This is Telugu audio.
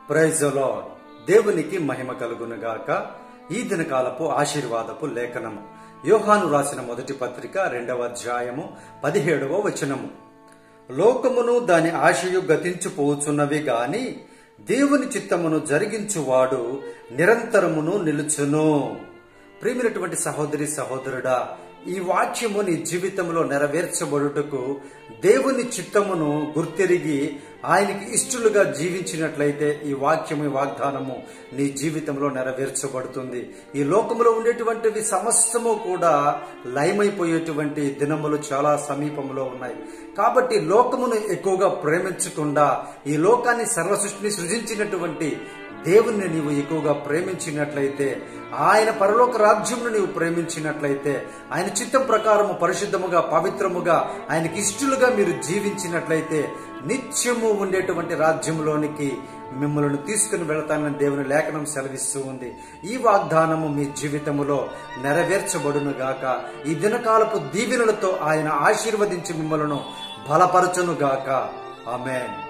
ప్రైజ్ లార్డ్ దేవునికి మహిమ కలుగునుగాక ఈ దినకాలపు ఆశీర్వాదపు లేఖనము యోహాను రాసిన మొదటి పత్రిక రెండవ అధ్యాయము పదిహేడవ వచనము లోకమును దాని ఆశయు గతించిపోవచ్చున్నవి గాని దేవుని చిత్తమును జరిగించువాడు నిరంతరమును నిలుచును ప్రియమైనటువంటి సహోదరి సహోదరుడా ఈ వాక్యము నీ జీవితంలో నెరవేర్చబడుటకు దేవుని చిత్తమును గుర్తెరిగి ఆయనకి ఇష్టలుగా జీవించినట్లయితే ఈ వాక్యము ఈ వాగ్దానము నీ జీవితంలో నెరవేర్చబడుతుంది ఈ లోకములో ఉండేటువంటివి సమస్తము కూడా లయమైపోయేటువంటి దినములు చాలా సమీపంలో ఉన్నాయి కాబట్టి లోకమును ఎక్కువగా ప్రేమించకుండా ఈ లోకాన్ని సర్వసృష్టిని సృజించినటువంటి దేవుణ్ణి నీవు ఎక్కువగా ప్రేమించినట్లయితే ఆయన పరలోక రాజ్యమును నీవు ప్రేమించినట్లయితే ఆయన చిత్తం ప్రకారము పరిశుద్ధముగా పవిత్రముగా ఆయనకి ఇష్టలుగా మీరు జీవించినట్లయితే నిత్యము ఉండేటువంటి రాజ్యంలోనికి మిమ్మల్ని తీసుకుని వెళతానని దేవుని లేఖనం సెలవిస్తూ ఉంది ఈ వాగ్దానము మీ జీవితములో నెరవేర్చబడును గాక ఈ దినకాలపు దీవెనలతో ఆయన ఆశీర్వదించి మిమ్మలను బలపరచును గాక ఆమెన్